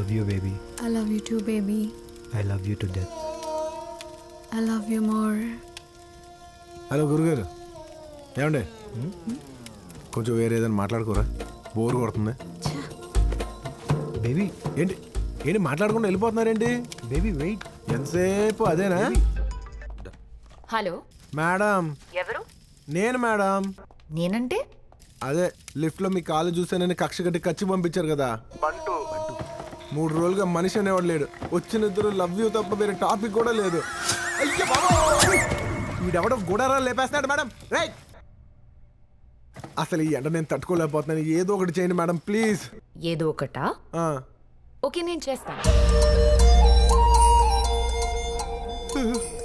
Love you baby I love you too, baby. I love you to death I love you more. Hello గురుగారు ఏమండి కొంచెం వేరే ఏదైనా మాట్లాడుకోరా bore కొడుతుంది baby ఏంటి ఏంటి మాట్లాడకుండా వెళ్ళిపోతున్నారేంటి బేబీ వెయిట్ ఎంతసేపు అదేనా హలో మేడం ఎవరు నేను మేడం నేనంటే అదే లిఫ్ట్లో మీ కాలు చూసానని కక్ష కట్టి కచ్చి పంపించారు కదా బంటు మూడు రోజులుగా మనిషి అనేవాడు లేడు వచ్చిన ఇద్దరు లవ్ యూ తప్ప వేరే టాపిక్ కూడా లేదు అయ్య బాబోయ్! వీడెవడో గుడారా లేపేస్తున్నాడు మేడం రైట్ అసలు ఈ ఎండ నేను తట్టుకోలేకపోతున్నాను ఏదో ఒకటి చేయండి మేడం ప్లీజ్ ఏదో ఒకటా ఆ. ఓకే నేను చేస్తాను